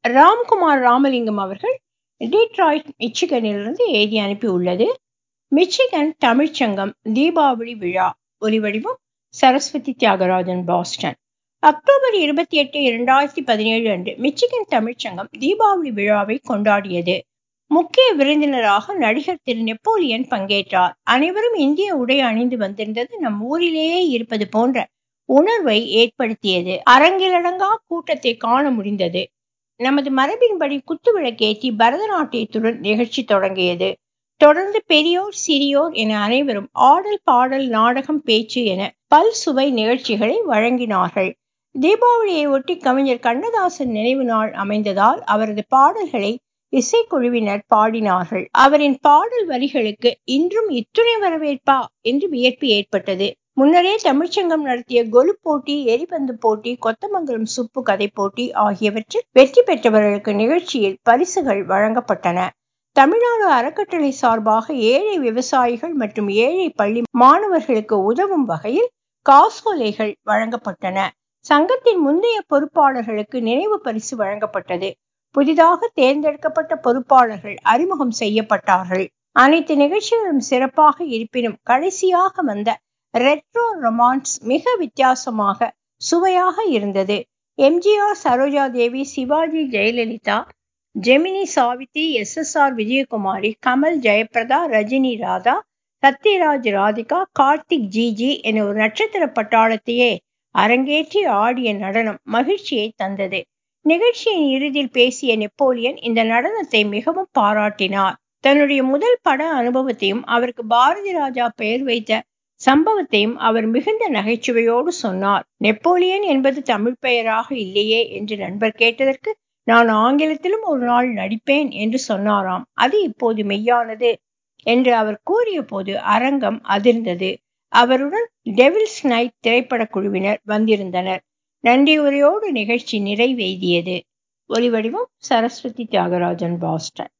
ராம்குமார் ராமலிங்கம் அவர்கள் டீட்ராய்ட் மிச்சிகனிலிருந்து எழுதி அனுப்பியுள்ளது மிச்சிகன் தமிழ்ச்சங்கம் தீபாவளி விழா ஒலிவடிவம் சரஸ்வதி தியாகராஜன் பாஸ்டன் அக்டோபர் இருபத்தி எட்டு இரண்டாயிரத்தி பதினேழு அன்று மிச்சிகன் தமிழ்ச்சங்கம் தீபாவளி விழாவை கொண்டாடியது முக்கிய விருந்தினராக நடிகர் திரு நெப்போலியன் பங்கேற்றார் அனைவரும் இந்திய உடை அணிந்து வந்திருந்தது நம் ஊரிலேயே இருப்பது போன்ற உணர்வை ஏற்படுத்தியது அரங்கிலடங்கா கூட்டத்தை காண முடிந்தது நமது மரபின்படி குத்துவிளக்கேற்றி பரதநாட்டியத்துடன் நிகழ்ச்சி தொடங்கியது தொடர்ந்து பெரியோர் சிறியோர் என அனைவரும் ஆடல் பாடல் நாடகம் பேச்சு என பல் சுவை நிகழ்ச்சிகளை வழங்கினார்கள் தீபாவளியை ஒட்டி கவிஞர் கண்ணதாசன் நினைவு நாள் அமைந்ததால் அவரது பாடல்களை இசைக்குழுவினர் பாடினார்கள் அவரின் பாடல் வரிகளுக்கு இன்றும் இத்துணை வரவேற்பா என்று வியப்பு ஏற்பட்டது முன்னரே தமிழ்ச்சங்கம் நடத்திய கொலு போட்டி எரிபந்து போட்டி கொத்தமங்கலம் சுப்பு கதை போட்டி ஆகியவற்றில் வெற்றி பெற்றவர்களுக்கு நிகழ்ச்சியில் பரிசுகள் வழங்கப்பட்டன தமிழ்நாடு அறக்கட்டளை சார்பாக ஏழை விவசாயிகள் மற்றும் ஏழை பள்ளி மாணவர்களுக்கு உதவும் வகையில் காசோலைகள் வழங்கப்பட்டன சங்கத்தின் முந்தைய பொறுப்பாளர்களுக்கு நினைவு பரிசு வழங்கப்பட்டது புதிதாக தேர்ந்தெடுக்கப்பட்ட பொறுப்பாளர்கள் அறிமுகம் செய்யப்பட்டார்கள் அனைத்து நிகழ்ச்சிகளும் சிறப்பாக இருப்பினும் கடைசியாக வந்த ரெட்ரோ ரொமான்ஸ் மிக வித்தியாசமாக சுவையாக இருந்தது MGR Saroja Devi Sivaji Jayalalithaa Gemini Savitri S S R Vijayakumari Kamal Jayaprada Rajini Radha Sathyaraj Radhika Karthik ஜிஜி என ஒரு நட்சத்திர பட்டாளத்தையே அரங்கேற்றி ஆடிய நடனம் மகிழ்ச்சியை தந்தது நிகழ்ச்சியின் இறுதியில் பேசிய நெப்போலியன் இந்த நடனத்தை மிகவும் பாராட்டினார் தன்னுடைய முதல் பட அனுபவத்தையும் அவருக்கு பாரதி ராஜா பெயர் வைத்த சம்பவத்தையும் அவர் மிகுந்த நகைச்சுவையோடு சொன்னார் நெப்போலியன் என்பது தமிழ் பெயராக இல்லையே என்று நண்பர் கேட்டதற்கு நான் ஆங்கிலத்திலும் ஒரு நாள் நடிப்பேன் என்று சொன்னாராம் அது இப்போது மெய்யானது என்று அவர் கூறிய போது அரங்கம் அதிர்ந்தது அவருடன் டெவில்ஸ் நைட் திரைப்பட குழுவினர் வந்திருந்தனர் நன்றியுரையோடு நிகழ்ச்சி நிறைவேறியது ஒலிவடிவம் சரஸ்வதி தியாகராஜன் பாஸ்டன்